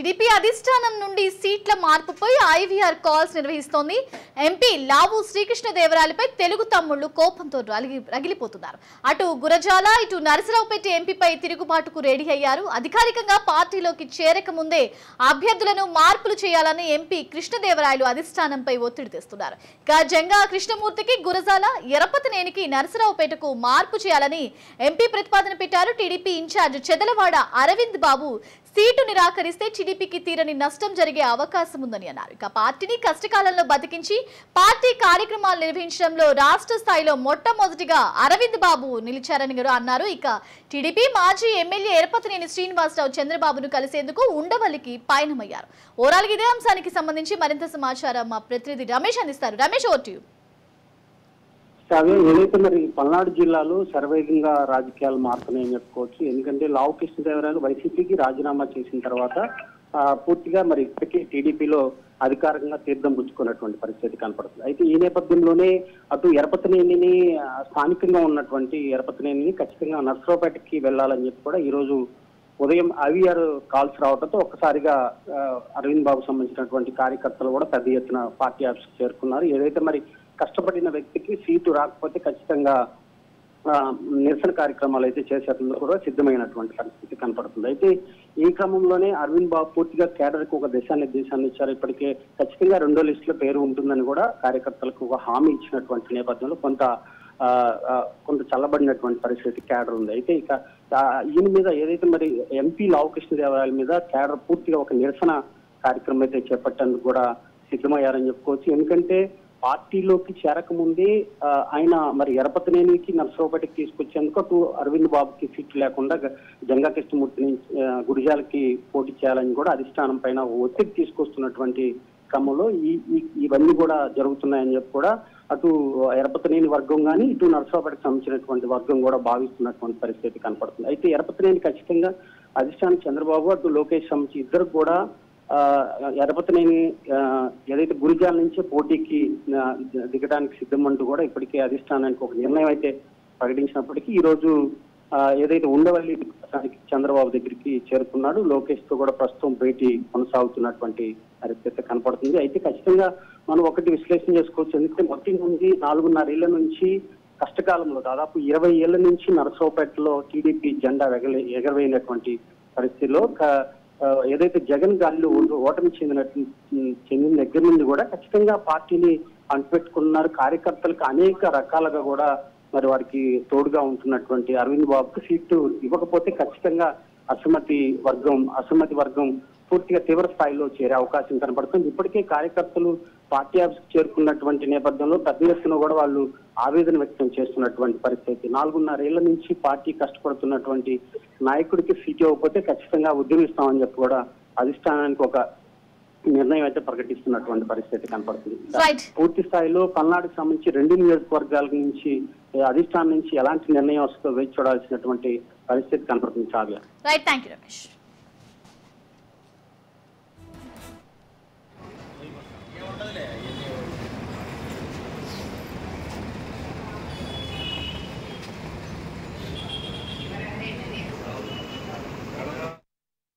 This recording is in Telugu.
టీడీపీ అధిష్టానం నుండి సీట్ల మార్పుపై ఐవీఆర్ కాల్స్ నిర్వహిస్తోంది ఎంపీ లావు శ్రీకృష్ణదేవరాయలపై తెలుగు తమ్ముళ్లు కోపంతో రగిలి రగిలిపోతున్నారు అటు గురజాల ఇటు నరసరావుపేట ఎంపీపై తిరుగుబాటుకు రెడీ అయ్యారు అధికారికంగా పార్టీలోకి చేరక ముందే అభ్యర్థులను మార్పులు చేయాలని ఎంపీ కృష్ణదేవరాయలు అధిష్టానంపై ఒత్తిడి తెస్తున్నారు ఇక జంగా కృష్ణమూర్తికి గురజాల ఎరపతినేనికి నరసరావుపేటకు మార్పు చేయాలని ఎంపీ ప్రతిపాదన పెట్టారు TDP incharge Chedalavada Aravind Babu seat నిరాకరిస్తే టీడీపీకి తీరని నష్టం జరిగే అవకాశం ఉందని అన్నారు ఇక పార్టీని కష్టకాలంలో బతికించి పార్టీ కార్యక్రమాలు నిర్వహించడంలో రాష్ట్ర స్థాయిలో మొట్టమొదటిగా అరవింద్ బాబు నిలిచారని కూడా అన్నారు ఇక టీడీపీ మాజీ ఎమ్మెల్యే ఎరపతినేని శ్రీనివాసరావు చంద్రబాబును కలిసేందుకు ఉండవల్లికి పయనమయ్యారు ఓవరాల్ ఇదే అంశానికి సంబంధించి మరింత సమాచారం మా ప్రతినిధి రమేష్ అందిస్తారు రమేష్ ఓవర్ టు యు. అదే ఏదైతే మరి పల్నాడు జిల్లాలో శరవేగంగా రాజకీయాలు మారుతున్నాయని చెప్పుకోవచ్చు ఎందుకంటే లావు కృష్ణదేవరాయలు వైసీపీకి రాజీనామా చేసిన తర్వాత ఆ, పూర్తిగా మరి ఇప్పటికే టీడీపీలో అధికారికంగా తీర్థం పుచ్చుకున్నటువంటి పరిస్థితి కనపడుతుంది అయితే ఈ నేపథ్యంలోనే అటు ఎరపతినేనిని ఆ, స్థానికంగా ఉన్నటువంటి ఎరపతినేనిని ఖచ్చితంగా నర్సరావుపేటకి వెళ్ళాలని చెప్పి కూడా ఈ రోజు ఉదయం ఐవీఆర్ కాల్స్ రావడంతో ఒక్కసారిగా ఆ, అరవింద్ బాబు సంబంధించినటువంటి కార్యకర్తలు కూడా పెద్ద ఎత్తున పార్టీ ఆఫీస్కి చేరుకున్నారు ఏదైతే మరి కష్టపడిన వ్యక్తికి సీటు రాకపోతే ఖచ్చితంగా ఆ, నిరసన కార్యక్రమాలు అయితే చేసేందుకు కూడా సిద్ధమైనటువంటి పరిస్థితి కనపడుతుంది అయితే ఈ క్రమంలోనే అరవింద్ బాబు పూర్తిగా కేడర్కి ఒక దిశానిర్దేశాన్ని ఇచ్చారు ఇప్పటికే ఖచ్చితంగా రెండో లిస్టులో పేరు ఉంటుందని కూడా కార్యకర్తలకు ఒక హామీ ఇచ్చినటువంటి నేపథ్యంలో కొంత ఆ, ఆ, కొంత చల్లబడినటువంటి పరిస్థితి కేడర్ ఉంది అయితే ఇక ఆ, ఈయన మీద ఏదైతే మరి ఎంపీ లావు కృష్ణదేవరాయల మీద కేడర్ పూర్తిగా ఒక నిరసన కార్యక్రమం అయితే చేపట్టేందుకు కూడా సిద్ధమయ్యారని చెప్పుకోవచ్చు ఎందుకంటే పార్టీలోకి చేరకముందే ఆ, ఆయన మరి ఎరపతినేనికి నర్సరావుపేటకి తీసుకొచ్చేందుకు అటు అరవింద్ బాబుకి సీట్లు లేకుండా గ- జంగా కృష్ణమూర్తిని ఆ, గురిజాలకి పోటీ చేయాలని కూడా అధిష్టానం పైన ఒత్తిడి తీసుకొస్తున్నటువంటి క్రమంలో ఈ ఈ- ఇవన్నీ కూడా జరుగుతున్నాయని చెప్పి కూడా అటు ఎరపతినేని వర్గం కానీ ఇటు నర్సరావుపేటకు సంబంధించినటువంటి వర్గం కూడా భావిస్తున్నటువంటి పరిస్థితి కనపడుతుంది అయితే ఎరపతినేని ఖచ్చితంగా అధిష్టానం చంద్రబాబు అటు లోకేష్ సంబంధించి ఇద్దరు కూడా ఆ, ఎరపతినేని ఆ, ఏదైతే గురిజాల నుంచి పోటీకి ఆ, దిగడానికి సిద్ధమంటూ కూడా ఇప్పటికే అధిష్టానానికి ఒక నిర్ణయం అయితే ప్రకటించినప్పటికీ ఈ రోజు ఆ, ఏదైతే ఉండవల్లి స్థానికి చంద్రబాబు దగ్గరికి చేరుకున్నాడు లోకేష్ తో కూడా ప్రస్తుతం భేటీ కొనసాగుతున్నటువంటి పరిస్థితి కనపడుతుంది అయితే ఖచ్చితంగా మనం ఒకటి విశ్లేషణ చేసుకోవచ్చు ఎందుకంటే మొత్తం నుండి నాలుగున్నరేళ్ల నుంచి కష్టకాలంలో దాదాపు ఇరవై ఏళ్ల నుంచి నరసరావుపేటలో టీడీపీ జెండా ఎగలే ఎగరవేయినటువంటి పరిస్థితిలో క- ఆ, ఏదైతే జగన్ గాలిలో ఓ- ఓటమి చెందినట్టు చెందిన దగ్గర నుండి కూడా ఖచ్చితంగా పార్టీని అంటుపెట్టుకున్నారు కార్యకర్తలకు అనేక రకాలుగా కూడా మరి వారికి తోడుగా ఉంటున్నటువంటి అరవింద్ బాబుకు సీటు ఇవ్వకపోతే ఖచ్చితంగా అసమ్మతి వర్గం అసమ్మతి వర్గం పూర్తిగా తీవ్ర స్థాయిలో చేరే అవకాశం కనపడుతుంది ఇప్పటికే కార్యకర్తలు పార్టీ ఆఫీస్ చేరుకున్నటువంటి నేపథ్యంలో పెద్ద ఎత్తున కూడా వాళ్ళు ఆవేదన వ్యక్తం చేస్తున్నటువంటి పరిస్థితి నాలుగున్నరేళ్ల నుంచి పార్టీ కష్టపడుతున్నటువంటి నాయకుడికి సీట్ ఇవ్వకపోతే ఖచ్చితంగా ఉద్యమిస్తామని చెప్పి కూడా అధిష్టానానికి ఒక నిర్ణయం అయితే ప్రకటిస్తున్నటువంటి పరిస్థితి కనపడుతుంది రైట్ పూర్తి స్థాయిలో పల్నాడుకు సంబంధించి రెండు నియోజకవర్గాల నుంచి ఏ, అధిష్టానం నుంచి ఎలాంటి నిర్ణయం వస్తుందో వేచి చూడాల్సినటువంటి పరిస్థితి కనపడుతుంది చావ్య రైట్ థ్యాంక్ యూ రమేష్